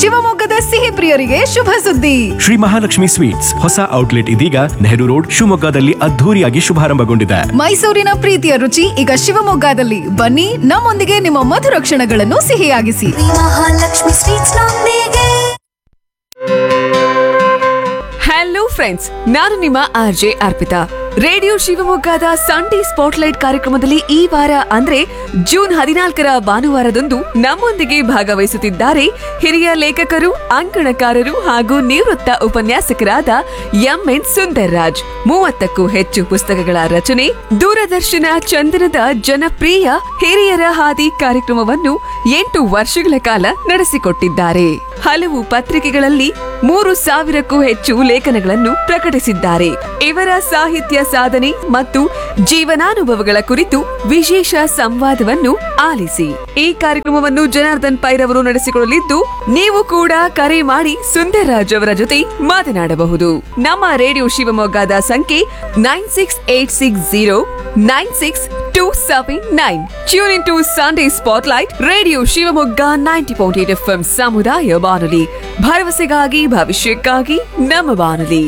ಶಿವಮೊಗ್ಗದ ಸಿಹಿ ಪ್ರಿಯರಿಗೆ ಶುಭ ಸುದ್ದಿ ಶ್ರೀ ಮಹಾಲಕ್ಷ್ಮಿ ಸ್ವೀಟ್ಸ್ ಹೊಸ ಔಟ್ಲೆಟ್ ಇದೀಗ ನೆಹರು ರೋಡ್ ಶಿವಮೊಗ್ಗದಲ್ಲಿ ಅದ್ಧೂರಿಯಾಗಿ ಶುಭಾರಂಭಗೊಂಡಿದೆ ಮೈಸೂರಿನ ಪ್ರೀತಿಯ ರುಚಿ ಈಗ ಶಿವಮೊಗ್ಗದಲ್ಲಿ ಬನ್ನಿ ನಮ್ಮೊಂದಿಗೆ ನಿಮ್ಮ ಮಧುರ ಕ್ಷಣಗಳನ್ನು ಸಿಹಿಯಾಗಿಸಿ ಮಹಾಲಕ್ಷ್ಮಿ ಸ್ವೀಟ್ಸ್ ನೊಂದಿಗೆ ಹಲೋ ಫ್ರೆಂಡ್ಸ್ ನಾನು ನಿಮ್ಮ ಆರ್ ಜೆ ಅರ್ಪಿತಾ ರೇಡಿಯೋ ಶಿವಮೊಗ್ಗದ ಸಂಡೇ ಸ್ಪಾಟ್ಲೈಟ್ ಕಾರ್ಯಕ್ರಮದಲ್ಲಿ ಈ ವಾರ ಅಂದ್ರೆ ಜೂನ್ ಹದಿನಾಲ್ಕರ ಭಾನುವಾರದಂದು ನಮ್ಮೊಂದಿಗೆ ಭಾಗವಹಿಸುತ್ತಿದ್ದಾರೆ ಹಿರಿಯ ಲೇಖಕರು ಅಂಕಣಕಾರರು ಹಾಗೂ ನಿವೃತ್ತ ಉಪನ್ಯಾಸಕರಾದ ಎಂಎನ್ ಸುಂದರ್ ರಾಜ್ ಮೂವತ್ತಕ್ಕೂ ಹೆಚ್ಚು ಪುಸ್ತಕಗಳ ರಚನೆ ದೂರದರ್ಶನ ಚಂದನದ ಜನಪ್ರಿಯ ಹಿರಿಯರ ಹಾದಿ ಕಾರ್ಯಕ್ರಮವನ್ನು ಎಂಟು ವರ್ಷಗಳ ಕಾಲ ನಡೆಸಿಕೊಟ್ಟಿದ್ದಾರೆ ಹಲವು ಪತ್ರಿಕೆಗಳಲ್ಲಿ ಮೂರು ಸಾವಿರಕ್ಕೂ ಹೆಚ್ಚು ಲೇಖನಗಳನ್ನು ಪ್ರಕಟಿಸಿದ್ದಾರೆ ಇವರ ಸಾಹಿತ್ಯ ಸಾಧನೆ ಮತ್ತು ಜೀವನಾನುಭವಗಳ ಕುರಿತು ವಿಶೇಷ ಸಂವಾದವನ್ನು ಆಲಿಸಿ ಈ ಕಾರ್ಯಕ್ರಮವನ್ನು ಜನಾರ್ದನ್ ಪೈರವರು ನಡೆಸಿಕೊಳ್ಳಲಿದ್ದು ನೀವು ಕೂಡ ಕರೆ ಮಾಡಿ ಸುಂದರ್ರಾಜ್ ಅವರ ಜೊತೆ ಮಾತನಾಡಬಹುದು ನಮ್ಮ ರೇಡಿಯೋ ಶಿವಮೊಗ್ಗದ ಸಂಖ್ಯೆ nine six eight six zero nine six two seven nine tune in to Sunday spotlight radio Shivamogga ninety point eight F ಸಮುದಾಯ ಬಾನುಲಿ ಭರವಸೆಗಾಗಿ ಭವಿಷ್ಯಕ್ಕಾಗಿ ನಮ್ಮ ಬಾನುಲಿ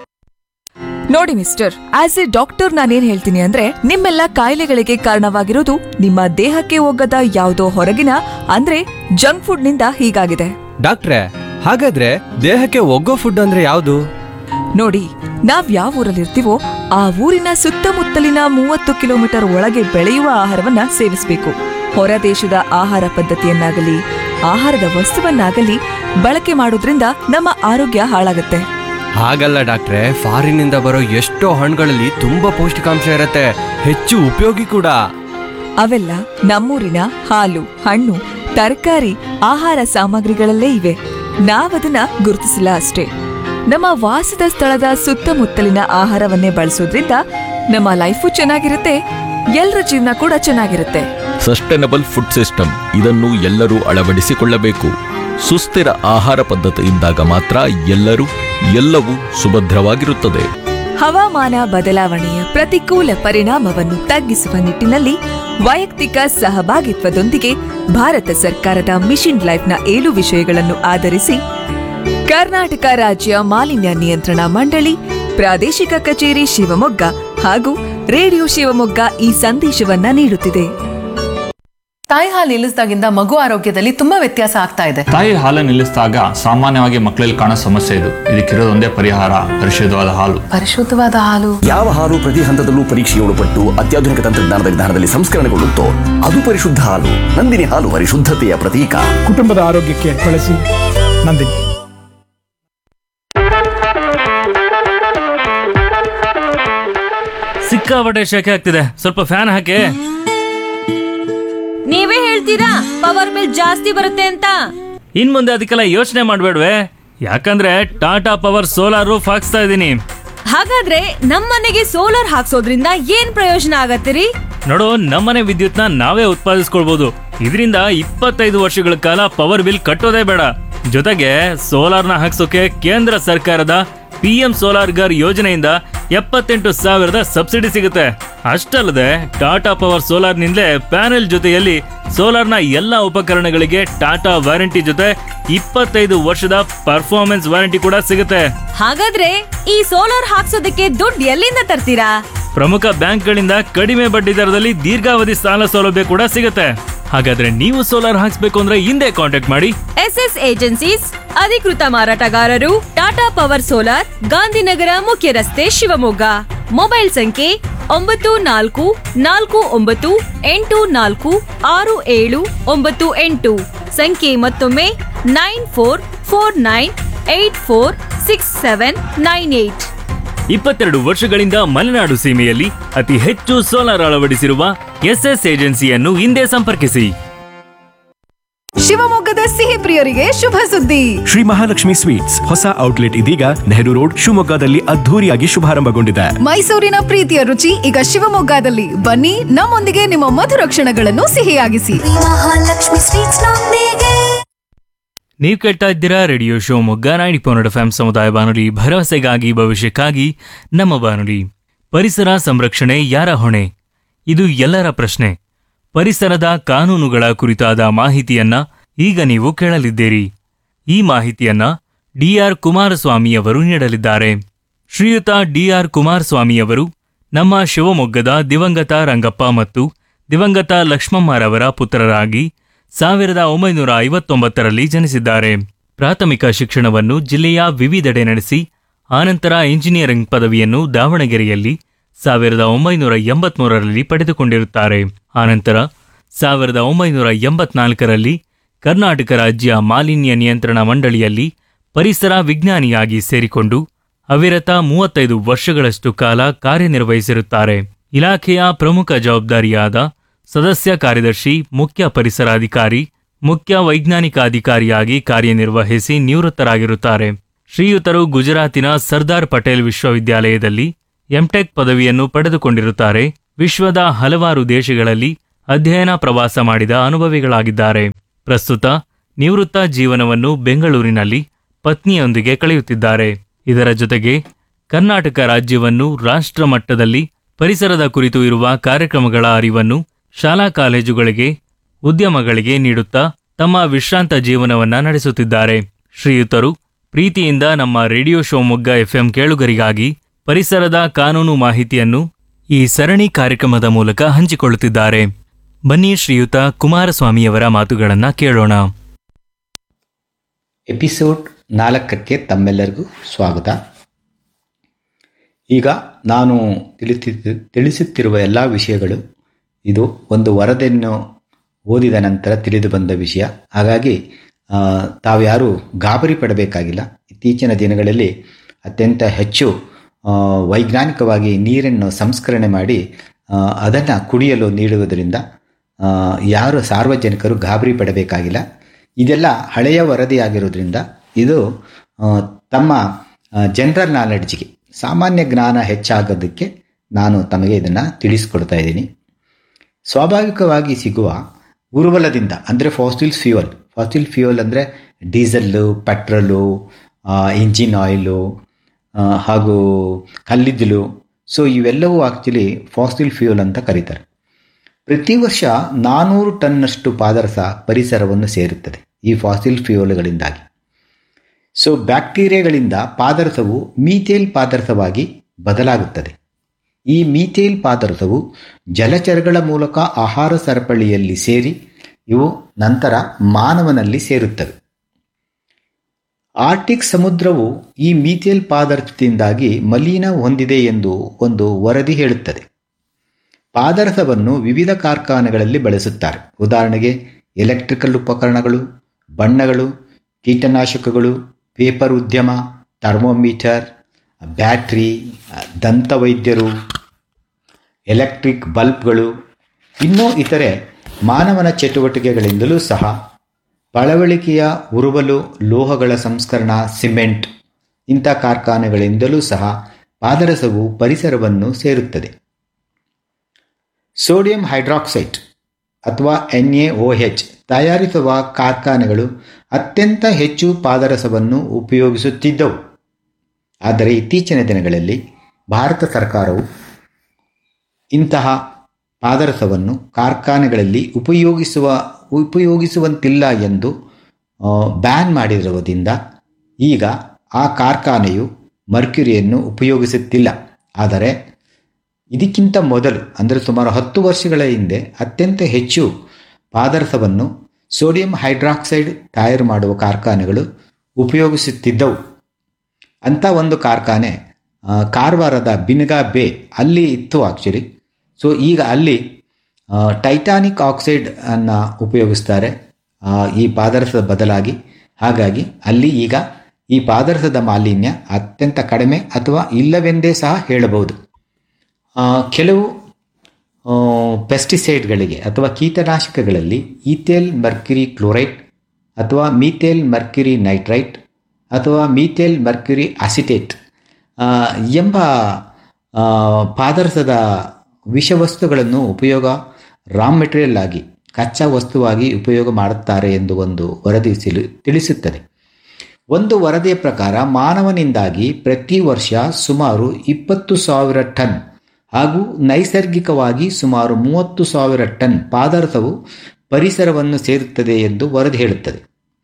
ನೋಡಿ ಮಿಸ್ಟರ್ ಆಸ್ ಎ ಡಾಕ್ಟರ್ ನಾನೇನ್ ಹೇಳ್ತೀನಿ ಅಂದ್ರೆ ನಿಮ್ಮೆಲ್ಲ ಕಾಯಿಲೆಗಳಿಗೆ ಕಾರಣವಾಗಿರೋದು ನಿಮ್ಮ ದೇಹಕ್ಕೆ ಹೋಗದ ಯಾವುದೋ ಹೊರಗಿನ ಅಂದ್ರೆ ಜಂಕ್ ಫುಡ್ ನಿಂದ ಹೀಗಾಗಿದೆ ಡಾಕ್ಟ್ರೆ ಹಾಗಾದ್ರೆ ದೇಹಕ್ಕೆ ಒಗ್ಗೋ ಫುಡ್ ಅಂದ್ರೆ ಯಾವುದು ನೋಡಿ ನಾವ್ ಯಾವ ಊರಲ್ಲಿರ್ತೀವೋ ಆ ಊರಿನ ಸುತ್ತಮುತ್ತಲಿನ ಮೂವತ್ತು ಕಿಲೋಮೀಟರ್ ಒಳಗೆ ಬೆಳೆಯುವ ಆಹಾರವನ್ನ ಸೇವಿಸಬೇಕು ಹೊರ ದೇಶದ ಆಹಾರ ಪದ್ಧತಿಯನ್ನಾಗಲಿ ಆಹಾರದ ವಸ್ತುವನ್ನಾಗಲಿ ಬಳಕೆ ಮಾಡೋದ್ರಿಂದ ನಮ್ಮ ಆರೋಗ್ಯ ಹಾಳಾಗುತ್ತೆ ಹಾಗಲ್ಲ ಡಾಕ್ಟ್ರೆ ಫಾರಿನಿಂದ ಬರೋ ಎಷ್ಟೋ ಹಣ್ಣುಗಳಲ್ಲಿ ತುಂಬಾ ಪೌಷ್ಟಿಕಾಂಶ ಇರತ್ತೆ ಹೆಚ್ಚು ಉಪಯೋಗಿ ಕೂಡ ಅವೆಲ್ಲ ನಮ್ಮೂರಿನ ಹಾಲು ಹಣ್ಣು ತರಕಾರಿ ಆಹಾರ ಸಾಮಗ್ರಿಗಳಲ್ಲೇ ಇವೆ ನಾವದನ್ನ ಗುರುತಿಸಿಲ್ಲ ಅಷ್ಟೇ ನಮ್ಮ ವಾಸದ ಸ್ಥಳದ ಸುತ್ತಮುತ್ತಲಿನ ಆಹಾರವನ್ನೇ ಬಳಸೋದ್ರಿಂದ ನಮ್ಮ ಲೈಫು ಚೆನ್ನಾಗಿರುತ್ತೆ ಎಲ್ಲರ ಜೀವನ ಕೂಡ ಚೆನ್ನಾಗಿರುತ್ತೆ ಸಸ್ಟೈನಬಲ್ ಫುಡ್ ಸಿಸ್ಟಮ್ ಇದನ್ನು ಎಲ್ಲರೂ ಅಳವಡಿಸಿಕೊಳ್ಳಬೇಕು ಸುಸ್ಥಿರ ಆಹಾರ ಪದ್ಧತಿ ಇದ್ದಾಗ ಮಾತ್ರ ಎಲ್ಲರೂ ಎಲ್ಲವೂ ಸುಭದ್ರವಾಗಿರುತ್ತದೆ ಹವಾಮಾನ ಬದಲಾವಣೆಯ ಪ್ರತಿಕೂಲ ಪರಿಣಾಮವನ್ನು ತಗ್ಗಿಸುವ ನಿಟ್ಟಿನಲ್ಲಿ ವೈಯಕ್ತಿಕ ಸಹಭಾಗಿತ್ವದೊಂದಿಗೆ ಭಾರತ ಸರ್ಕಾರದ ಮಿಷನ್ ಲೈಫ್ನ ಏಳು ವಿಷಯಗಳನ್ನು ಆಧರಿಸಿ ಕರ್ನಾಟಕ ರಾಜ್ಯ ಮಾಲಿನ್ಯ ನಿಯಂತ್ರಣ ಮಂಡಳಿ ಪ್ರಾದೇಶಿಕ ಕಚೇರಿ ಶಿವಮೊಗ್ಗ ಹಾಗೂ ರೇಡಿಯೋ ಶಿವಮೊಗ್ಗ ಈ ಸಂದೇಶವನ್ನ ನೀಡುತ್ತಿದೆ ತಾಯಿ ಹಾಲು ನಿಲ್ಲಿಸಿದಾಗಿಂದ ಮಗು ಆರೋಗ್ಯದಲ್ಲಿ ತುಂಬಾ ವ್ಯತ್ಯಾಸ ಆಗ್ತಾ ಇದೆ ತಾಯಿ ಹಾಲು ನಿಲ್ಲಿಸಿದಾಗ ಸಾಮಾನ್ಯವಾಗಿ ಮಕ್ಕಳಲ್ಲಿ ಕಾಣೋ ಸಮಸ್ಯೆ ಇದು ಇದಕ್ಕಿರೋದು ಒಂದೇ ಪರಿಹಾರ ಪರಿಶುದ್ಧವಾದ ಹಾಲು ಪರಿಶುದ್ಧವಾದ ಹಾಲು ಯಾವ ಹಾಲು ಪ್ರತಿ ಹಂತದಲ್ಲೂ ಪರೀಕ್ಷೆಗೆ ಒಳಪಟ್ಟು ಅತ್ಯಾಧುನಿಕ ತಂತ್ರಜ್ಞಾನದ ವಿಧಾನದಲ್ಲಿ ಸಂಸ್ಕರಣೆಗೊಳ್ಳುತ್ತೋ ಅದು ಪರಿಶುದ್ಧ ಹಾಲು ನಂದಿನಿ ಹಾಲು ಪರಿಶುದ್ಧತೆಯ ಪ್ರತೀಕ ಕುಟುಂಬದ ಆರೋಗ್ಯಕ್ಕೆ ಬಳಸಿ ನಂದಿನಿ ಸಿಕ್ಕಾಪಟ್ಟೆ ಶೆಕೆ ಆಗ್ತಿದೆ ಸ್ವಲ್ಪ ಫ್ಯಾನ್ ಹಾಕಿ ನೀವೇ ಹೇಳ್ತೀರಾ ಪವರ್ ಬಿಲ್ ಜಾಸ್ತಿ ಬರುತ್ತೆ ಅಂತ ಇನ್ ಮುಂದೆ ಅದಕ್ಕೆಲ್ಲ ಯೋಚನೆ ಮಾಡ್ಬೇಡ್ವೆ ಯಾಕಂದ್ರೆ ಟಾಟಾ ಪವರ್ ಸೋಲಾರ್ ರೂಫ್ ಹಾಕ್ಸ್ತಾ ಇದ್ದೀನಿ ಹಾಗಾದ್ರೆ ನಮ್ಮನೆಗೆ ಸೋಲಾರ್ ಹಾಕ್ಸೋದ್ರಿಂದ ಏನ್ ಪ್ರಯೋಜನ ಆಗತ್ತಿರಿ ನೋಡು ನಮ್ಮನೆ ವಿದ್ಯುತ್ನ ನಾವೇ ಉತ್ಪಾದಿಸ್ಕೊಳ್ಬಹುದು ಇದರಿಂದ ಇಪ್ಪತ್ತೈದು ವರ್ಷಗಳ ಕಾಲ ಪವರ್ ಬಿಲ್ ಕಟ್ಟೋದೇ ಬೇಡ ಜೊತೆಗೆ ಸೋಲಾರ್ನ ಹಾಕ್ಸೋಕೆ ಕೇಂದ್ರ ಸರ್ಕಾರದ ಪಿ ಎಂ ಸೋಲಾರ್ ಗರ್ ಯೋಜನೆಯಿಂದ ಎಪ್ಪತ್ತೆಂಟು ಸಾವಿರದ ಸಬ್ಸಿಡಿ ಸಿಗುತ್ತೆ ಅಷ್ಟಲ್ಲದೆ ಟಾಟಾ ಪವರ್ ಸೋಲಾರ್ನಿಂದಲೇ ಪ್ಯಾನೆಲ್ ಜೊತೆಯಲ್ಲಿ ಸೋಲಾರ್ನ ಎಲ್ಲ ಉಪಕರಣಗಳಿಗೆ ಟಾಟಾ ವಾರಂಟಿ ಜೊತೆ ಇಪ್ಪತ್ತೈದು ವರ್ಷದ ಪರ್ಫಾರ್ಮೆನ್ಸ್ ವಾರಂಟಿ ಕೂಡ ಸಿಗುತ್ತೆ ಹಾಗಾದ್ರೆ ಈ ಸೋಲಾರ್ ಹಾಕ್ಸೋದಕ್ಕೆ ದುಡ್ಡು ಎಲ್ಲಿಂದ ತರ್ತೀರಾ ಪ್ರಮುಖ ಬ್ಯಾಂಕ್ಗಳಿಂದ ಕಡಿಮೆ ಬಡ್ಡಿ ದರದಲ್ಲಿ ದೀರ್ಘಾವಧಿ ಸಾಲ ಸೌಲಭ್ಯ ಕೂಡ ಸಿಗುತ್ತೆ ಹಾಗಾದ್ರೆ ನೀವು ಸೋಲಾರ್ ಹಾಕ್ಸ್ಬೇಕು ಅಂದ್ರೆ ಹಿಂದೆ ಕಾಂಟ್ಯಾಕ್ಟ್ ಮಾಡಿ ಎಸ್ ಎಸ್ ಏಜೆನ್ಸೀಸ್ ಅಧಿಕೃತ ಮಾರಾಟಗಾರರು ಟಾಟಾ ಪವರ್ ಸೋಲಾರ್ ಗಾಂಧಿನಗರ ಮುಖ್ಯ ರಸ್ತೆ ಶಿವಮೊಗ್ಗ ಮೊಬೈಲ್ ಸಂಖ್ಯೆ ಒಂಬತ್ತು ನಾಲ್ಕು ನಾಲ್ಕು ಒಂಬತ್ತು ಎಂಟು ನಾಲ್ಕು ಆರು ಏಳು ಒಂಬತ್ತು ಎಂಟು ಸಂಖ್ಯೆ ಮತ್ತೊಮ್ಮೆ nine four four nine eight four six seven nine eight ಇಪ್ಪತ್ತೆರಡು ವರ್ಷಗಳಿಂದ ಮಲೆನಾಡು ಸೀಮೆಯಲ್ಲಿ ಅತಿ ಹೆಚ್ಚು ಸೋಲಾರ್ ಅಳವಡಿಸಿರುವ ಎಸ್ಎಸ್ ಏಜೆನ್ಸಿಯನ್ನು ಹಿಂದೆ ಸಂಪರ್ಕಿಸಿ ಶಿವಮೊಗ್ಗದ ಸಿಹಿ ಪ್ರಿಯರಿಗೆ ಶುಭ ಸುದ್ದಿ ಶ್ರೀ ಮಹಾಲಕ್ಷ್ಮಿ ಸ್ವೀಟ್ಸ್ ಹೊಸ ಔಟ್ಲೆಟ್ ಇದೀಗ ನೆಹರು ರೋಡ್ ಶಿವಮೊಗ್ಗದಲ್ಲಿ ಅದ್ಧೂರಿಯಾಗಿ ಶುಭಾರಂಭಗೊಂಡಿದೆ ಮೈಸೂರಿನ ಪ್ರೀತಿಯ ರುಚಿ ಈಗ ಶಿವಮೊಗ್ಗದಲ್ಲಿ ಬನ್ನಿ ನಮ್ಮೊಂದಿಗೆ ನಿಮ್ಮ ಮಧುರ ಕ್ಷಣಗಳನ್ನು ಸಿಹಿಯಾಗಿಸಿ ಮಹಾಲಕ್ಷ್ಮಿ ಸ್ವೀಟ್ಸ್ ನೊಂದಿಗೆ ನೀವು ಕೇಳ್ತಾ ಇದ್ದೀರಾ radio Shivamogga ninety point F M ಸಮುದಾಯ ಬಾನುಲಿ ಭರವಸೆಗಾಗಿ ಭವಿಷ್ಯಕ್ಕಾಗಿ ನಮ್ಮ ಬಾನುಲಿ ಪರಿಸರ ಸಂರಕ್ಷಣೆ ಯಾರ ಹೊಣೆ ಇದು ಎಲ್ಲರ ಪ್ರಶ್ನೆ ಪರಿಸರದ ಕಾನೂನುಗಳ ಕುರಿತಾದ ಮಾಹಿತಿಯನ್ನ ಈಗ ನೀವು ಕೇಳಲಿದ್ದೀರಿ ಈ ಮಾಹಿತಿಯನ್ನ ಡಿಆರ್ ಕುಮಾರಸ್ವಾಮಿಯವರು ನೀಡಲಿದ್ದಾರೆ ಶ್ರೀಯುತ ಡಿಆರ್ ಕುಮಾರಸ್ವಾಮಿಯವರು ನಮ್ಮ ಶಿವಮೊಗ್ಗದ ದಿವಂಗತ ರಂಗಪ್ಪ ಮತ್ತು ದಿವಂಗತ ಲಕ್ಷ್ಮಮ್ಮರವರ ಪುತ್ರರಾಗಿ ಸಾವಿರದ ಒಂಬೈನೂರ ಐವತ್ತೊಂಬತ್ತರಲ್ಲಿ ಜನಿಸಿದ್ದಾರೆ ಪ್ರಾಥಮಿಕ ಶಿಕ್ಷಣವನ್ನು ಜಿಲ್ಲೆಯ ವಿವಿಧೆಡೆ ನಡೆಸಿ ಆನಂತರ ಇಂಜಿನಿಯರಿಂಗ್ ಪದವಿಯನ್ನು ದಾವಣಗೆರೆಯಲ್ಲಿ ಸಾವಿರದ ಒಂಬೈನೂರ ಎಂಬತ್ಮೂರರಲ್ಲಿ ಪಡೆದುಕೊಂಡಿರುತ್ತಾರೆ ಆನಂತರ ಸಾವಿರದ ಒಂಬೈನೂರ ಎಂಬತ್ನಾಲ್ಕರಲ್ಲಿ ಕರ್ನಾಟಕ ರಾಜ್ಯ ಮಾಲಿನ್ಯ ನಿಯಂತ್ರಣ ಮಂಡಳಿಯಲ್ಲಿ ಪರಿಸರ ವಿಜ್ಞಾನಿಯಾಗಿ ಸೇರಿಕೊಂಡು ಅವಿರತ ಮೂವತ್ತೈದು ವರ್ಷಗಳಷ್ಟು ಕಾಲ ಕಾರ್ಯನಿರ್ವಹಿಸಿರುತ್ತಾರೆ ಇಲಾಖೆಯ ಪ್ರಮುಖ ಜವಾಬ್ದಾರಿಯಾದ ಸದಸ್ಯ ಕಾರ್ಯದರ್ಶಿ ಮುಖ್ಯ ಪರಿಸರಾಧಿಕಾರಿ ಮುಖ್ಯ ವೈಜ್ಞಾನಿಕ ಅಧಿಕಾರಿಯಾಗಿ ಕಾರ್ಯನಿರ್ವಹಿಸಿ ನಿವೃತ್ತರಾಗಿರುತ್ತಾರೆ ಶ್ರೀಯುತರು ಗುಜರಾತಿನ ಸರ್ದಾರ್ ಪಟೇಲ್ ವಿಶ್ವವಿದ್ಯಾಲಯದಲ್ಲಿ ಎಂಟೆಕ್ ಪದವಿಯನ್ನು ಪಡೆದುಕೊಂಡಿರುತ್ತಾರೆ ವಿಶ್ವದ ಹಲವಾರು ದೇಶಗಳಲ್ಲಿ ಅಧ್ಯಯನ ಪ್ರವಾಸ ಮಾಡಿದ ಅನುಭವಿಗಳಾಗಿದ್ದಾರೆ ಪ್ರಸ್ತುತ ನಿವೃತ್ತ ಜೀವನವನ್ನು ಬೆಂಗಳೂರಿನಲ್ಲಿ ಪತ್ನಿಯೊಂದಿಗೆ ಕಳೆಯುತ್ತಿದ್ದಾರೆ ಇದರ ಜೊತೆಗೆ ಕರ್ನಾಟಕ ರಾಜ್ಯವನ್ನು ರಾಷ್ಟ್ರ ಮಟ್ಟದಲ್ಲಿ ಪರಿಸರದ ಕುರಿತು ಇರುವ ಕಾರ್ಯಕ್ರಮಗಳ ಅರಿವನ್ನು ಶಾಲಾ ಕಾಲೇಜುಗಳಿಗೆ ಉದ್ಯಮಗಳಿಗೆ ನೀಡುತ್ತಾ ತಮ್ಮ ವಿಶ್ರಾಂತ ಜೀವನವನ್ನ ನಡೆಸುತ್ತಿದ್ದಾರೆ ಶ್ರೀಯುತರು ಪ್ರೀತಿಯಿಂದ ನಮ್ಮ ರೇಡಿಯೋ ಶಿವಮೊಗ್ಗ ಎಫ್ಎಂ ಕೇಳುಗರಿಗಾಗಿ ಪರಿಸರದ ಕಾನೂನು ಮಾಹಿತಿಯನ್ನು ಈ ಸರಣಿ ಕಾರ್ಯಕ್ರಮದ ಮೂಲಕ ಹಂಚಿಕೊಳ್ಳುತ್ತಿದ್ದಾರೆ ಬನ್ನಿ ಶ್ರೀಯುತ ಕುಮಾರಸ್ವಾಮಿಯವರ ಮಾತುಗಳನ್ನ ಕೇಳೋಣ ಎಪಿಸೋಡ್ ನಾಲ್ಕಕ್ಕೆ ತಮ್ಮೆಲ್ಲರಿಗೂ ಸ್ವಾಗತ ಈಗ ನಾನು ತಿಳಿಸಿ ತಿಳಿಸುತ್ತಿರುವ ಎಲ್ಲ ವಿಷಯಗಳು ಇದು ಒಂದು ವರದಿಯನ್ನು ಓದಿದ ನಂತರ ತಿಳಿದು ಬಂದ ವಿಷಯ ಹಾಗಾಗಿ ಆ, ತಾವ್ಯಾರೂ ಗಾಬರಿ ಪಡಬೇಕಾಗಿಲ್ಲ ಇತ್ತೀಚಿನ ದಿನಗಳಲ್ಲಿ ಅತ್ಯಂತ ಹೆಚ್ಚು ಆ, ವೈಜ್ಞಾನಿಕವಾಗಿ ನೀರನ್ನು ಸಂಸ್ಕರಣೆ ಮಾಡಿ ಅದನ್ನು ಕುಡಿಯಲು ನೀಡುವುದರಿಂದ ಆ, ಯಾರು ಸಾರ್ವಜನಿಕರು ಗಾಬರಿ ಪಡಬೇಕಾಗಿಲ್ಲ ಇದೆಲ್ಲ ಹಳೆಯ ವರದಿಯಾಗಿರೋದ್ರಿಂದ ಇದು ಆ, ತಮ್ಮ ಜನರಲ್ ನಾಲೆಡ್ಜ್ಗೆ ಸಾಮಾನ್ಯ ಜ್ಞಾನ ಹೆಚ್ಚಾಗೋದಕ್ಕೆ ನಾನು ತಮಗೆ ಇದನ್ನು ತಿಳಿಸ್ಕೊಡ್ತಾ ಇದ್ದೀನಿ ಸ್ವಾಭಾವಿಕವಾಗಿ ಸಿಗುವ ಉರುವಲದಿಂದ ಅಂದರೆ ಫಾಸಿಲ್ಸ್ ಫ್ಯೂಯಲ್ ಫಾಸಿಲ್ ಫ್ಯೂಯಲ್ ಅಂದರೆ ಡೀಸೆಲ್ಲು ಪೆಟ್ರೋಲು ಇಂಜಿನ್ ಆಯಿಲು ಆ, ಹಾಗೂ ಕಲ್ಲಿದ್ದಲು ಸೊ ಇವೆಲ್ಲವೂ ಆ್ಯಕ್ಚುಲಿ ಫಾಸಿಲ್ ಫ್ಯೂಯಲ್ ಅಂತ ಕರೀತಾರೆ ಪ್ರತಿ ವರ್ಷ ನಾನೂರು ಟನ್ನಷ್ಟು ಪಾದರಸ ಪರಿಸರವನ್ನು ಸೇರುತ್ತದೆ ಈ ಫಾಸಿಲ್ ಫ್ಯೂಯಲ್ಗಳಿಂದಾಗಿ ಸೊ ಬ್ಯಾಕ್ಟೀರಿಯಾಗಳಿಂದ ಪಾದರಸವು ಮೀಥೇಲ್ ಪಾದರಸವಾಗಿ ಬದಲಾಗುತ್ತದೆ ಈ ಮೀಥೇಲ್ ಪಾದರಸವು ಜಲಚರಗಳ ಮೂಲಕ ಆಹಾರ ಸರಪಳಿಯಲ್ಲಿ ಸೇರಿ ಇವು ನಂತರ ಮಾನವನಲ್ಲಿ ಸೇರುತ್ತವೆ ಆರ್ಟಿಕ್ ಸಮುದ್ರವು ಈ ಮೀಥೇಲ್ ಪಾದರಸದಿಂದಾಗಿ ಮಲಿನ ಹೊಂದಿದೆ ಎಂದು ಒಂದು ವರದಿ ಹೇಳುತ್ತದೆ ಪಾದರಸವನ್ನು ವಿವಿಧ ಕಾರ್ಖಾನೆಗಳಲ್ಲಿ ಬಳಸುತ್ತಾರೆ ಉದಾಹರಣೆಗೆ ಎಲೆಕ್ಟ್ರಿಕಲ್ ಉಪಕರಣಗಳು ಬಣ್ಣಗಳು ಕೀಟನಾಶಕಗಳು ಪೇಪರ್ ಉದ್ಯಮ ಥರ್ಮೋಮೀಟರ್ ಬ್ಯಾಟ್ರಿ ದಂತವೈದ್ಯರು ಎಲೆಕ್ಟ್ರಿಕ್ ಬಲ್ಬ್ಗಳು ಇನ್ನೂ ಇತರೆ ಮಾನವನ ಚಟುವಟಿಕೆಗಳಿಂದಲೂ ಸಹ ಪಳವಳಿಕೆಯ ಉರುವಲು ಲೋಹಗಳ ಸಂಸ್ಕರಣಾ ಸಿಮೆಂಟ್ ಇಂಥ ಕಾರ್ಖಾನೆಗಳಿಂದಲೂ ಸಹ ಪಾದರಸವು ಪರಿಸರವನ್ನು ಸೇರುತ್ತದೆ ಸೋಡಿಯಂ ಹೈಡ್ರಾಕ್ಸೈಡ್ ಅಥವಾ ಎನ್ ಎ ಒ ಎಚ್ ತಯಾರಿಸುವ ಕಾರ್ಖಾನೆಗಳು ಅತ್ಯಂತ ಹೆಚ್ಚು ಪಾದರಸವನ್ನು ಉಪಯೋಗಿಸುತ್ತಿದ್ದವು ಆದರೆ ಇತ್ತೀಚಿನ ದಿನಗಳಲ್ಲಿ ಭಾರತ ಸರ್ಕಾರವು ಇಂತಹ ಪಾದರಸವನ್ನು ಕಾರ್ಖಾನೆಗಳಲ್ಲಿ ಉಪಯೋಗಿಸುವ ಉಪಯೋಗಿಸುವಂತಿಲ್ಲ ಎಂದು ಬ್ಯಾನ್ ಮಾಡಿರುವುದರಿಂದ ಈಗ ಆ ಕಾರ್ಖಾನೆಯು ಮರ್ಕ್ಯುರಿಯನ್ನು ಉಪಯೋಗಿಸುತ್ತಿಲ್ಲ ಆದರೆ ಇದಕ್ಕಿಂತ ಮೊದಲು ಅಂದರೆ ಸುಮಾರು ಹತ್ತು ವರ್ಷಗಳ ಹಿಂದೆ ಅತ್ಯಂತ ಹೆಚ್ಚು ಪಾದರಸವನ್ನು ಸೋಡಿಯಂ ಹೈಡ್ರಾಕ್ಸೈಡ್ ತಯಾರು ಮಾಡುವ ಕಾರ್ಖಾನೆಗಳು ಉಪಯೋಗಿಸುತ್ತಿದ್ದವು ಅಂಥ ಒಂದು ಕಾರ್ಖಾನೆ ಆ, ಕಾರವಾರದ ಬಿನ್ಗಾ ಬೇ ಅಲ್ಲಿ ಇತ್ತು ಆ್ಯಕ್ಚುಲಿ ಸೊ ಈಗ ಅಲ್ಲಿ ಆ, ಟೈಟಾನಿಕ್ ಆಕ್ಸೈಡ್ ಅನ್ನು ಉಪಯೋಗಿಸ್ತಾರೆ ಆ, ಈ ಪಾದರಸದ ಬದಲಾಗಿ ಹಾಗಾಗಿ ಅಲ್ಲಿ ಈಗ ಈ ಪಾದರಸದ ಮಾಲಿನ್ಯ ಅತ್ಯಂತ ಕಡಿಮೆ ಅಥವಾ ಇಲ್ಲವೆಂದೇ ಸಹ ಹೇಳಬಹುದು ಆ, ಕೆಲವು ಆ, ಪೆಸ್ಟಿಸೈಡ್ಗಳಿಗೆ ಅಥವಾ ಕೀಟನಾಶಕಗಳಲ್ಲಿ ಈಥೇಲ್ ಮರ್ಕ್ಯುರಿ ಕ್ಲೋರೈಡ್ ಅಥವಾ ಮೀಥೇಲ್ ಮರ್ಕ್ಯುರಿ ನೈಟ್ರೈಟ್ ಅಥವಾ ಮೀಥೇಲ್ ಮರ್ಕ್ಯುರಿ ಅಸಿಟೇಟ್ ಆ, ಎಂಬ ಆ, ಪಾದರಸದ ವಿಷವಸ್ತುಗಳನ್ನು ಉಪಯೋಗ ರಾ ಮೆಟೀರಿಯಲ್ ಆಗಿ ಕಚ್ಚಾ ವಸ್ತುವಾಗಿ ಉಪಯೋಗ ಮಾಡುತ್ತಾರೆ ಎಂದು ಒಂದು ವರದಿ ಸಿಲು- ತಿಳಿಸುತ್ತದೆ ಒಂದು ವರದಿಯ ಪ್ರಕಾರ ಮಾನವನಿಂದಾಗಿ ಪ್ರತಿ ವರ್ಷ ಸುಮಾರು ಇಪ್ಪತ್ತು ಸಾವಿರ ಟನ್ ಹಾಗೂ ನೈಸರ್ಗಿಕವಾಗಿ ಸುಮಾರು ಮೂವತ್ತು ಸಾವಿರ ಟನ್ ಪಾದರಸವು ಪರಿಸರವನ್ನು ಸೇರುತ್ತದೆ ಎಂದು ವರದಿ ಹೇಳುತ್ತದೆ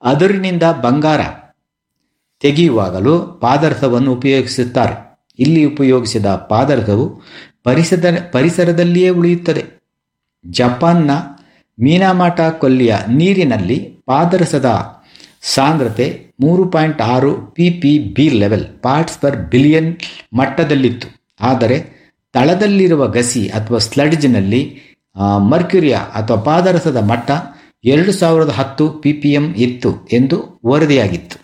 ಅದರಿನಿಂದ ಬಂಗಾರ ತೆಗೆಯುವಾಗಲೂ ಪಾದರಸವನ್ನು ಉಪಯೋಗಿಸುತ್ತಾರೆ ಇಲ್ಲಿ ಉಪಯೋಗಿಸಿದ ಪಾದರಸವು ಪರಿಸರ ಪರಿಸರದಲ್ಲಿಯೇ ಉಳಿಯುತ್ತದೆ ಜಪಾನ್ನ ಮೀನಾಮಾಟ ಕೊಲ್ಲಿಯ ನೀರಿನಲ್ಲಿ ಪಾದರಸದ ಸಾಂದ್ರತೆ ಮೂರು ಪಾಯಿಂಟ್ ಆರು P P B level parts per billion ಮಟ್ಟದಲ್ಲಿತ್ತು ಆದರೆ ತಳದಲ್ಲಿರುವ ಗಸಿ ಅಥವಾ ಸ್ಲಡ್ಜ್ನಲ್ಲಿ ಮರ್ಕ್ಯುರಿಯ ಅಥವಾ ಪಾದರಸದ ಮಟ್ಟ ಎರಡು ಸಾವಿರದ ಹತ್ತು ಪಿ ಪಿ ಎಂ ಇತ್ತು ಎಂದು ವರದಿಯಾಗಿತ್ತು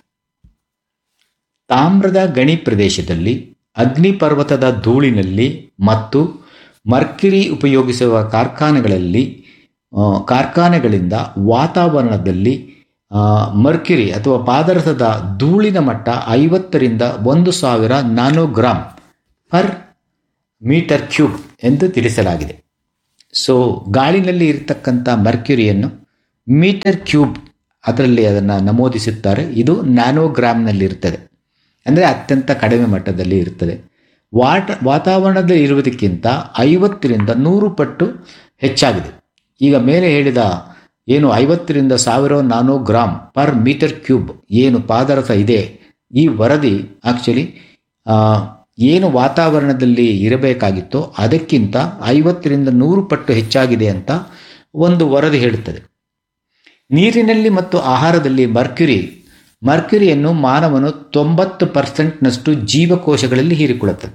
ತಾಮ್ರದ ಗಣಿ ಪ್ರದೇಶದಲ್ಲಿ ಅಗ್ನಿಪರ್ವತದ ಧೂಳಿನಲ್ಲಿ ಮತ್ತು ಮರ್ಕ್ಯುರಿ ಉಪಯೋಗಿಸುವ ಕಾರ್ಖಾನೆಗಳಲ್ಲಿ ಆ, ಕಾರ್ಖಾನೆಗಳಿಂದ ವಾತಾವರಣದಲ್ಲಿ ಆ, ಮರ್ಕ್ಯುರಿ ಅಥವಾ ಪಾದರಸದ ಧೂಳಿನ ಮಟ್ಟ ಐವತ್ತರಿಂದ ಒಂದು ಸಾವಿರ ನ್ಯಾನೋಗ್ರಾಮ್ ಪರ್ ಮೀಟರ್ ಕ್ಯೂಬ್ ಎಂದು ತಿಳಿಸಲಾಗಿದೆ ಸೊ ಗಾಳಿನಲ್ಲಿ ಇರತಕ್ಕಂಥ ಮರ್ಕ್ಯುರಿಯನ್ನು ಮೀಟರ್ ಕ್ಯೂಬ್ ಅದರಲ್ಲಿ ಅದನ್ನು ನಮೂದಿಸುತ್ತಾರೆ ಇದು ನ್ಯಾನೋಗ್ರಾಮ್ನಲ್ಲಿ ಇರ್ತದೆ ಅಂದರೆ ಅತ್ಯಂತ ಕಡಿಮೆ ಮಟ್ಟದಲ್ಲಿ ಇರುತ್ತದೆ ವಾಟ ವಾತಾವರಣದಲ್ಲಿ ಇರುವುದಕ್ಕಿಂತ ಐವತ್ತರಿಂದ ನೂರು ಪಟ್ಟು ಹೆಚ್ಚಾಗಿದೆ ಈಗ ಮೇಲೆ ಹೇಳಿದ ಏನು ಐವತ್ತರಿಂದ ಸಾವಿರ nano gram per metre cube ಏನು ಪಾದರಸ ಇದೆ ಈ ವರದಿ ಆ್ಯಕ್ಚುಲಿ ಏನು ವಾತಾವರಣದಲ್ಲಿ ಇರಬೇಕಾಗಿತ್ತೋ ಅದಕ್ಕಿಂತ ಐವತ್ತರಿಂದ ನೂರು ಪಟ್ಟು ಹೆಚ್ಚಾಗಿದೆ ಅಂತ ಒಂದು ವರದಿ ಹೇಳುತ್ತದೆ ನೀರಿನಲ್ಲಿ ಮತ್ತು ಆಹಾರದಲ್ಲಿ ಮರ್ಕ್ಯುರಿ ಮರ್ಕ್ಯುರಿಯನ್ನು ಮಾನವನು ತೊಂಬತ್ತು ಪರ್ಸೆಂಟ್ನಷ್ಟು ಜೀವಕೋಶಗಳಲ್ಲಿ ಹೀರಿಕೊಳ್ಳುತ್ತದೆ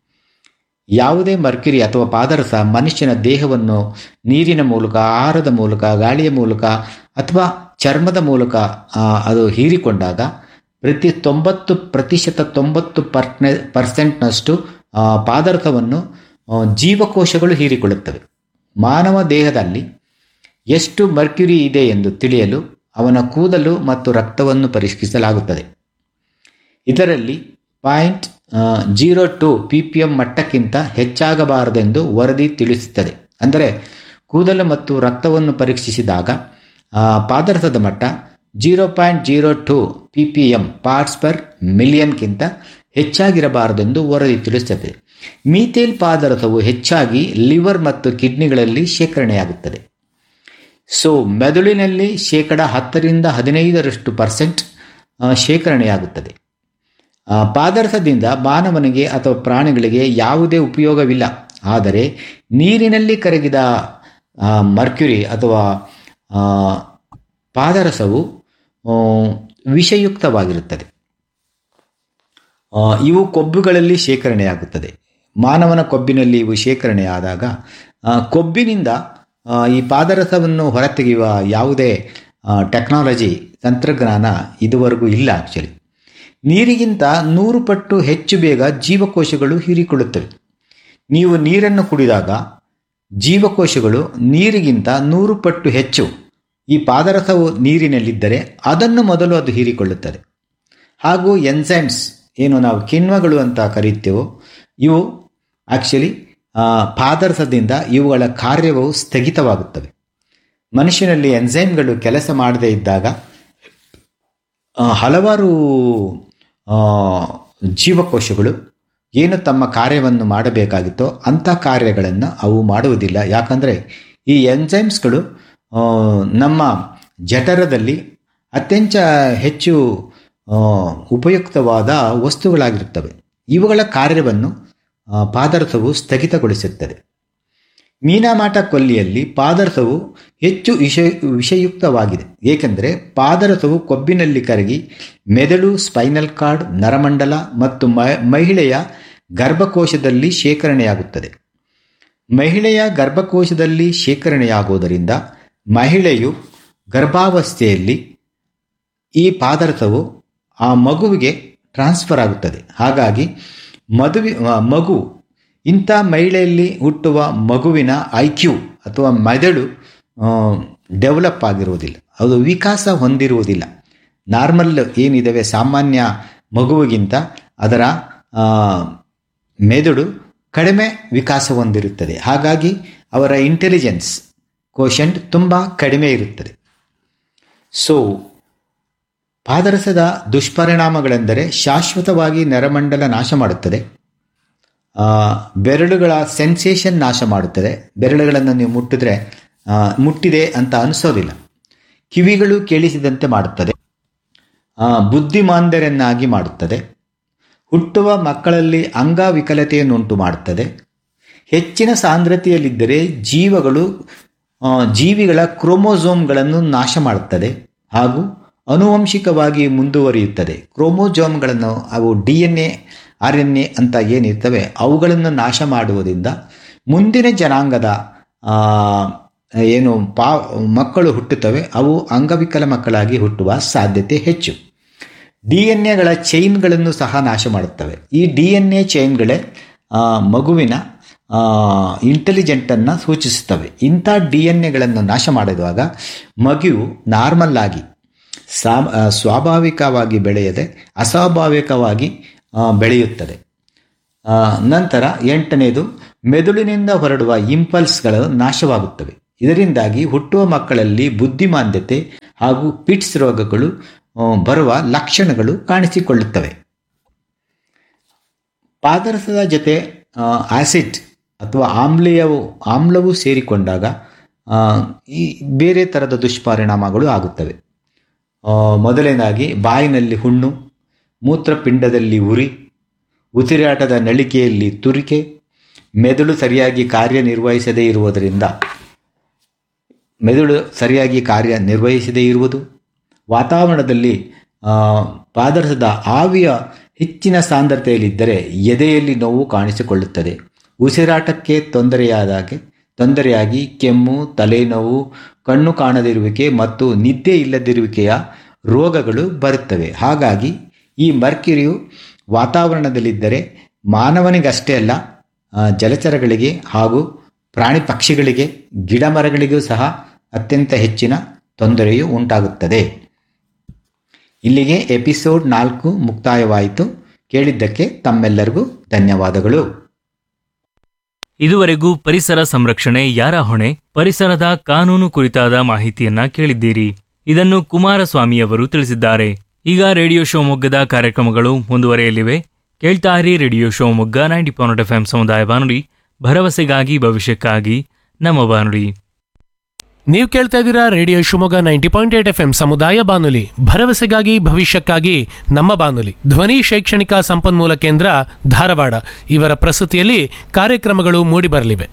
ಯಾವುದೇ ಮರ್ಕ್ಯುರಿ ಅಥವಾ ಪಾದರಸ ಮನುಷ್ಯನ ದೇಹವನ್ನು ನೀರಿನ ಮೂಲಕ ಆಹಾರದ ಮೂಲಕ ಗಾಳಿಯ ಮೂಲಕ ಅಥವಾ ಚರ್ಮದ ಮೂಲಕ ಆ, ಅದು ಹೀರಿಕೊಂಡಾಗ ಪ್ರತಿ ತೊಂಬತ್ತು ಪ್ರತಿಶತ ತೊಂಬತ್ತು ಪರ್ನೆ ಪರ್ಸೆಂಟ್ನಷ್ಟು ಆ, ಪಾದರಸವನ್ನು ಆ, ಜೀವಕೋಶಗಳು ಹೀರಿಕೊಳ್ಳುತ್ತವೆ ಮಾನವ ದೇಹದಲ್ಲಿ ಎಷ್ಟು ಮರ್ಕ್ಯುರಿ ಇದೆ ಎಂದು ತಿಳಿಯಲು ಅವನ ಕೂದಲು ಮತ್ತು ರಕ್ತವನ್ನು ಪರೀಕ್ಷಿಸಲಾಗುತ್ತದೆ ಇದರಲ್ಲಿ point zero two P P M ಮಟ್ಟಕ್ಕಿಂತ ಹೆಚ್ಚಾಗಬಾರದೆಂದು ವರದಿ ತಿಳಿಸುತ್ತದೆ ಅಂದರೆ ಕೂದಲು ಮತ್ತು ರಕ್ತವನ್ನು ಪರೀಕ್ಷಿಸಿದಾಗ ಆ, ಪಾದರಸದ ಮಟ್ಟ zero point zero two P P M parts per ಮಿಲಿಯನ್ಗಿಂತ ಹೆಚ್ಚಾಗಿರಬಾರದೆಂದು ವರದಿ ತಿಳಿಸುತ್ತದೆ ಮೀಥೇಲ್ ಪಾದರಸವು ಹೆಚ್ಚಾಗಿ ಲಿವರ್ ಮತ್ತು ಕಿಡ್ನಿಗಳಲ್ಲಿ ಶೇಖರಣೆಯಾಗುತ್ತದೆ ಸೊ ಮೆದುಳಿನಲ್ಲಿ ಶೇಕಡ ಹತ್ತರಿಂದ ಹದಿನೈದರಷ್ಟು ಪರ್ಸೆಂಟ್ ಆ, ಶೇಖರಣೆಯಾಗುತ್ತದೆ ಆ, ಪಾದರಸದಿಂದ ಮಾನವನಿಗೆ ಅಥವಾ ಪ್ರಾಣಿಗಳಿಗೆ ಯಾವುದೇ ಉಪಯೋಗವಿಲ್ಲ ಆದರೆ ನೀರಿನಲ್ಲಿ ಕರಗಿದ ಆ, ಮರ್ಕ್ಯುರಿ ಅಥವಾ ಆ, ಪಾದರಸವು ಆ, ವಿಷಯುಕ್ತವಾಗಿರುತ್ತದೆ ಆ, ಇವು ಕೊಬ್ಬುಗಳಲ್ಲಿ ಶೇಖರಣೆಯಾಗುತ್ತದೆ ಮಾನವನ ಕೊಬ್ಬಿನಲ್ಲಿ ಇವು ಶೇಖರಣೆಯಾದಾಗ ಆ, ಕೊಬ್ಬಿನಿಂದ ಆ, ಈ ಪಾದರಸವನ್ನು ಹೊರತೆಗೆಯುವ ಯಾವುದೇ ಟೆಕ್ನಾಲಜಿ ತಂತ್ರಜ್ಞಾನ ಇದುವರೆಗೂ ಇಲ್ಲ ಆ್ಯಕ್ಚುಲಿ ನೀರಿಗಿಂತ ನೂರು ಪಟ್ಟು ಹೆಚ್ಚು ಬೇಗ ಜೀವಕೋಶಗಳು ಹೀರಿಕೊಳ್ಳುತ್ತವೆ ನೀವು ನೀರನ್ನು ಕುಡಿದಾಗ ಜೀವಕೋಶಗಳು ನೀರಿಗಿಂತ ನೂರು ಪಟ್ಟು ಹೆಚ್ಚು ಈ ಪಾದರಸವು ನೀರಿನಲ್ಲಿದ್ದರೆ ಅದನ್ನು ಮೊದಲು ಅದು ಹೀರಿಕೊಳ್ಳುತ್ತದೆ ಹಾಗೂ ಎನ್ಸೈಮ್ಸ್ ಏನು ನಾವು ಕಿಣ್ವಗಳು ಅಂತ ಕರೆಯುತ್ತೇವೋ ಇವು ಆ್ಯಕ್ಚುಲಿ ಪಾದರಸದಿಂದ ಇವುಗಳ ಕಾರ್ಯವು ಸ್ಥಗಿತವಾಗುತ್ತವೆ ಮನುಷ್ಯನಲ್ಲಿ ಎನ್ಸೈಮ್ಗಳು ಕೆಲಸ ಮಾಡದೇ ಇದ್ದಾಗ ಆ, ಹಲವಾರು ಆ, ಜೀವಕೋಶಗಳು ಏನು ತಮ್ಮ ಕಾರ್ಯವನ್ನು ಮಾಡಬೇಕಾಗಿತ್ತೋ ಅಂಥ ಕಾರ್ಯಗಳನ್ನು ಅವು ಮಾಡುವುದಿಲ್ಲ ಯಾಕಂದರೆ ಈ ಎನ್ಸೈಮ್ಸ್ಗಳು ಆ, ನಮ್ಮ ಜಠರದಲ್ಲಿ ಅತ್ಯಂತ ಹೆಚ್ಚು ಆ, ಉಪಯುಕ್ತವಾದ ವಸ್ತುಗಳಾಗಿರುತ್ತವೆ ಇವುಗಳ ಕಾರ್ಯವನ್ನು ಆ, ಪಾದರಸವು ಸ್ಥಗಿತಗೊಳಿಸುತ್ತದೆ ಮೀನಾಮಾಟ ಕೊಲ್ಲಿಯಲ್ಲಿ ಪಾದರಸವು ಹೆಚ್ಚು ವಿಷ ವಿಷಯುಕ್ತವಾಗಿದೆ ಏಕೆಂದರೆ ಪಾದರಸವು ಕೊಬ್ಬಿನಲ್ಲಿ ಕರಗಿ ಮೆದುಳು ಸ್ಪೈನಲ್ ಕಾರ್ಡ್ ನರಮಂಡಲ ಮತ್ತು ಮ- ಮಹಿಳೆಯ ಗರ್ಭಕೋಶದಲ್ಲಿ ಶೇಖರಣೆಯಾಗುತ್ತದೆ ಮಹಿಳೆಯ ಗರ್ಭಕೋಶದಲ್ಲಿ ಶೇಖರಣೆಯಾಗುವುದರಿಂದ ಮಹಿಳೆಯು ಗರ್ಭಾವಸ್ಥೆಯಲ್ಲಿ ಈ ಪಾದರಸವು ಆ ಮಗುವಿಗೆ ಟ್ರಾನ್ಸ್ಫರ್ ಆಗುತ್ತದೆ ಹಾಗಾಗಿ ಮದುವೆ ಆ, ಮಗು ಇಂಥ ಮಹಿಳೆಯಲ್ಲಿ ಹುಟ್ಟುವ ಮಗುವಿನ ಐ ಕ್ಯೂ ಅಥವಾ ಮೆದುಳು ಡೆವಲಪ್ ಆಗಿರುವುದಿಲ್ಲ ಅದು ವಿಕಾಸ ಹೊಂದಿರುವುದಿಲ್ಲ ನಾರ್ಮಲ್ ಏನಿದ್ದಾವೆ ಸಾಮಾನ್ಯ ಮಗುವಿಗಿಂತ ಅದರ ಆ, ಮೆದುಳು ಕಡಿಮೆ ವಿಕಾಸ ಹೊಂದಿರುತ್ತದೆ ಹಾಗಾಗಿ ಅವರ ಇಂಟೆಲಿಜೆನ್ಸ್ ಕೋಶಂಟ್ ತುಂಬ ಕಡಿಮೆ ಇರುತ್ತದೆ ಸೊ ಪಾದರಸದ ದುಷ್ಪರಿಣಾಮಗಳೆಂದರೆ ಶಾಶ್ವತವಾಗಿ ನರಮಂಡಲ ನಾಶ ಮಾಡುತ್ತದೆ ಆ, ಬೆರಳುಗಳ ಸೆನ್ಸೇಷನ್ ನಾಶ ಮಾಡುತ್ತದೆ ಬೆರಳುಗಳನ್ನು ನೀವು ಮುಟ್ಟಿದ್ರೆ ಆ, ಮುಟ್ಟಿದೆ ಅಂತ ಅನಿಸೋದಿಲ್ಲ ಕಿವಿಗಳು ಕೇಳಿಸಿದಂತೆ ಮಾಡುತ್ತದೆ ಆ, ಬುದ್ಧಿಮಾಂದ್ಯರನ್ನಾಗಿ ಮಾಡುತ್ತದೆ ಹುಟ್ಟುವ ಮಕ್ಕಳಲ್ಲಿ ಅಂಗವಿಕಲತೆಯನ್ನುಂಟು ಮಾಡುತ್ತದೆ ಹೆಚ್ಚಿನ ಸಾಂದ್ರತೆಯಲ್ಲಿದ್ದರೆ ಜೀವಗಳು ಆ, ಜೀವಿಗಳ ಕ್ರೋಮೋಸೋಮ್ಗಳನ್ನು ನಾಶ ಮಾಡುತ್ತದೆ ಹಾಗೂ ಅನುವಂಶಿಕವಾಗಿ ಮುಂದುವರಿಯುತ್ತದೆ ಕ್ರೋಮೋಜೋಮ್ಗಳನ್ನು ಅವು D N A R N A ಅಂತ ಏನಿರ್ತವೆ ಅವುಗಳನ್ನು ನಾಶ ಮಾಡುವುದರಿಂದ ಮುಂದಿನ ಜನಾಂಗದ ಆ, ಏನು ಪಾ ಮಕ್ಕಳು ಹುಟ್ಟುತ್ತವೆ ಅವು ಅಂಗವಿಕಲ ಮಕ್ಕಳಾಗಿ ಹುಟ್ಟುವ ಸಾಧ್ಯತೆ ಹೆಚ್ಚು ಡಿ ಎನ್ ಎಗಳ ಚೈನ್ಗಳನ್ನು ಸಹ ನಾಶ ಮಾಡುತ್ತವೆ ಈ ಡಿ ಎನ್ ಎ ಚೈನ್ಗಳೇ ಆ, ಮಗುವಿನ ಇಂಟೆಲಿಜೆಂಟನ್ನು ಸೂಚಿಸುತ್ತವೆ ಇಂಥ ಡಿ ಎನ್ ಎಗಳನ್ನು ನಾಶ ಮಾಡಿರುವಾಗ ಮಗುವು ನಾರ್ಮಲ್ ಆಗಿ ಸಾ ಆ, ಸ್ವಾಭಾವಿಕವಾಗಿ ಬೆಳೆಯದೆ ಅಸ್ವಾಭಾವಿಕವಾಗಿ ಆ, ಬೆಳೆಯುತ್ತದೆ ಆ, ನಂತರ ಎಂಟನೇದು ಮೆದುಳಿನಿಂದ ಹೊರಡುವ ಇಂಪಲ್ಸ್ಗಳು ನಾಶವಾಗುತ್ತವೆ ಇದರಿಂದಾಗಿ ಹುಟ್ಟುವ ಮಕ್ಕಳಲ್ಲಿ ಬುದ್ಧಿಮಾಂದ್ಯತೆ ಹಾಗೂ ಪಿಟ್ಸ್ ರೋಗಗಳು ಆ, ಬರುವ ಲಕ್ಷಣಗಳು ಕಾಣಿಸಿಕೊಳ್ಳುತ್ತವೆ ಪಾದರಸದ ಜೊತೆ ಆಸಿಡ್ ಅಥವಾ ಆಮ್ಲೀಯವು ಆಮ್ಲವು ಸೇರಿಕೊಂಡಾಗ ಆ, ಈ ಬೇರೆ ಥರದ ದುಷ್ಪರಿಣಾಮಗಳು ಆಗುತ್ತವೆ ಆ, ಮೊದಲನೇದಾಗಿ ಬಾಯಿನಲ್ಲಿ ಹುಣ್ಣು ಮೂತ್ರಪಿಂಡದಲ್ಲಿ ಉರಿ ಉಸಿರಾಟದ ನಳಿಕೆಯಲ್ಲಿ ತುರಿಕೆ ಮೆದುಳು ಸರಿಯಾಗಿ ಕಾರ್ಯನಿರ್ವಹಿಸದೇ ಇರುವುದರಿಂದ ಮೆದುಳು ಸರಿಯಾಗಿ ಕಾರ್ಯನಿರ್ವಹಿಸದೇ ಇರುವುದು ವಾತಾವರಣದಲ್ಲಿ ಆ, ಪಾದರಸದ ಆವಿಯ ಹೆಚ್ಚಿನ ಸಾಂದ್ರತೆಯಲ್ಲಿದ್ದರೆ ಎದೆಯಲ್ಲಿ ನೋವು ಕಾಣಿಸಿಕೊಳ್ಳುತ್ತದೆ ಉಸಿರಾಟಕ್ಕೆ ತೊಂದರೆಯಾದಾಗೆ ತೊಂದರೆಯಾಗಿ ಕೆಮ್ಮು ತಲೆನೋವು ಕಣ್ಣು ಕಾಣದಿರುವಿಕೆ ಮತ್ತು ನಿದ್ದೆ ಇಲ್ಲದಿರುವಿಕೆಯ ರೋಗಗಳು ಬರುತ್ತವೆ ಹಾಗಾಗಿ ಈ ಮರ್ಕ್ಯುರಿಯು ವಾತಾವರಣದಲ್ಲಿದ್ದರೆ ಮಾನವನಿಗಷ್ಟೇ ಅಲ್ಲ ಆ, ಜಲಚರಗಳಿಗೆ ಹಾಗೂ ಪ್ರಾಣಿ ಪಕ್ಷಿಗಳಿಗೆ ಗಿಡ ಮರಗಳಿಗೂ ಸಹ ಅತ್ಯಂತ ಹೆಚ್ಚಿನ ತೊಂದರೆಯು ಉಂಟಾಗುತ್ತದೆ ಇಲ್ಲಿಗೆ ಎಪಿಸೋಡ್ ನಾಲ್ಕು ಮುಕ್ತಾಯವಾಯಿತು ಕೇಳಿದ್ದಕ್ಕೆ ತಮ್ಮೆಲ್ಲರಿಗೂ ಧನ್ಯವಾದಗಳು ಇದುವರೆಗೂ ಪರಿಸರ ಸಂರಕ್ಷಣೆ ಯಾರ ಹೊಣೆ ಪರಿಸರದ ಕಾನೂನು ಕುರಿತಾದ ಮಾಹಿತಿಯನ್ನ ಕೇಳಿದ್ದೀರಿ ಇದನ್ನು ಕುಮಾರಸ್ವಾಮಿಯವರು ತಿಳಿಸಿದ್ದಾರೆ ಈಗ ರೇಡಿಯೋ ಶಿವಮೊಗ್ಗದ ಕಾರ್ಯಕ್ರಮಗಳು ಮುಂದುವರೆಯಲಿವೆ ಕೇಳ್ತಾ ಇರಿ radio Shivamogga ninety point F ಸಮುದಾಯ ಬಾನುಲಿ ಭರವಸೆಗಾಗಿ ಭವಿಷ್ಯಕ್ಕಾಗಿ ನಮ್ಮ ಬಾನುಲಿ ನೀವು ಕೇಳ್ತಾ ಇದ್ದೀರಾ radio Shivamogga ninety point eight F M ಸಮುದಾಯ ಬಾನುಲಿ ಭರವಸೆಗಾಗಿ ಭವಿಷ್ಯಕ್ಕಾಗಿ ನಮ್ಮ ಬಾನುಲಿ ಧ್ವನಿ ಶೈಕ್ಷಣಿಕ ಸಂಪನ್ಮೂಲ ಕೇಂದ್ರ ಧಾರವಾಡ ಇವರ ಪ್ರಸ್ತುತಿಯಲ್ಲಿ ಕಾರ್ಯಕ್ರಮಗಳು ಮೂಡಿಬರಲಿವೆ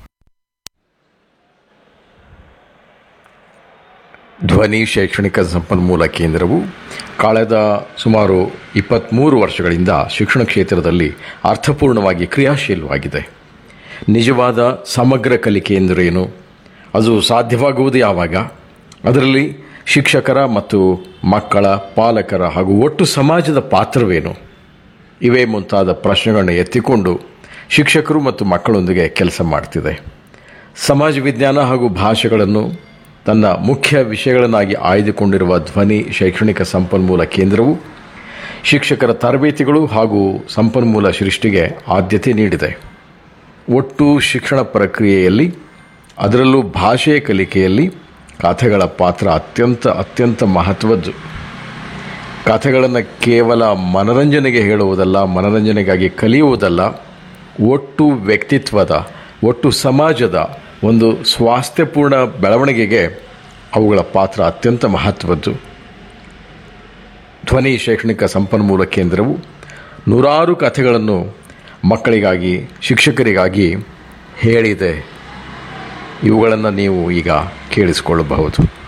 ಧ್ವನಿ ಶೈಕ್ಷಣಿಕ ಸಂಪನ್ಮೂಲ ಕೇಂದ್ರವು ಕಳೆದ ಸುಮಾರು ಇಪ್ಪತ್ತ್ಮೂರು ವರ್ಷಗಳಿಂದ ಶಿಕ್ಷಣ ಕ್ಷೇತ್ರದಲ್ಲಿ ಅರ್ಥಪೂರ್ಣವಾಗಿ ಕ್ರಿಯಾಶೀಲವಾಗಿದೆ ನಿಜವಾದ ಸಮಗ್ರ ಕಲಿಕೆ ಎಂದರೇನು ಅದು ಸಾಧ್ಯವಾಗುವುದು ಯಾವಾಗ ಅದರಲ್ಲಿ ಶಿಕ್ಷಕರ ಮತ್ತು ಮಕ್ಕಳ ಪಾಲಕರ ಹಾಗೂ ಒಟ್ಟು ಸಮಾಜದ ಪಾತ್ರವೇನು ಇವೇ ಮುಂತಾದ ಪ್ರಶ್ನೆಗಳನ್ನು ಎತ್ತಿಕೊಂಡು ಶಿಕ್ಷಕರು ಮತ್ತು ಮಕ್ಕಳೊಂದಿಗೆ ಕೆಲಸ ಮಾಡ್ತಿದೆ ಸಮಾಜ ವಿಜ್ಞಾನ ಹಾಗೂ ಭಾಷೆಗಳನ್ನು ತನ್ನ ಮುಖ್ಯ ವಿಷಯಗಳನ್ನಾಗಿ ಆಯ್ದುಕೊಂಡಿರುವ ಧ್ವನಿ ಶೈಕ್ಷಣಿಕ ಸಂಪನ್ಮೂಲ ಕೇಂದ್ರವು ಶಿಕ್ಷಕರ ತರಬೇತಿಗಳು ಹಾಗೂ ಸಂಪನ್ಮೂಲ ಸೃಷ್ಟಿಗೆ ಆದ್ಯತೆ ನೀಡಿದೆ ಒಟ್ಟು ಶಿಕ್ಷಣ ಪ್ರಕ್ರಿಯೆಯಲ್ಲಿ ಅದರಲ್ಲೂ ಭಾಷೆಯ ಕಲಿಕೆಯಲ್ಲಿ ಕಥೆಗಳ ಪಾತ್ರ ಅತ್ಯಂತ ಅತ್ಯಂತ ಮಹತ್ವದ್ದು ಕಥೆಗಳನ್ನು ಕೇವಲ ಮನರಂಜನೆಗೆ ಹೇಳುವುದಲ್ಲ ಮನರಂಜನೆಗಾಗಿ ಕಲಿಯುವುದಲ್ಲ ಒಟ್ಟು ವ್ಯಕ್ತಿತ್ವದ ಒಟ್ಟು ಸಮಾಜದ ಒಂದು ಸ್ವಾಸ್ಥ್ಯಪೂರ್ಣ ಬೆಳವಣಿಗೆಗೆ ಅವುಗಳ ಪಾತ್ರ ಅತ್ಯಂತ ಮಹತ್ವದ್ದು ಧ್ವನಿ ಶೈಕ್ಷಣಿಕ ಸಂಪನ್ಮೂಲ ಕೇಂದ್ರವು ನೂರಾರು ಕಥೆಗಳನ್ನು ಮಕ್ಕಳಿಗಾಗಿ ಶಿಕ್ಷಕರಿಗಾಗಿ ಹೇಳಿದೆ ಇವುಗಳನ್ನು ನೀವು ಈಗ ಕೇಳಿಸಿಕೊಳ್ಳಬಹುದು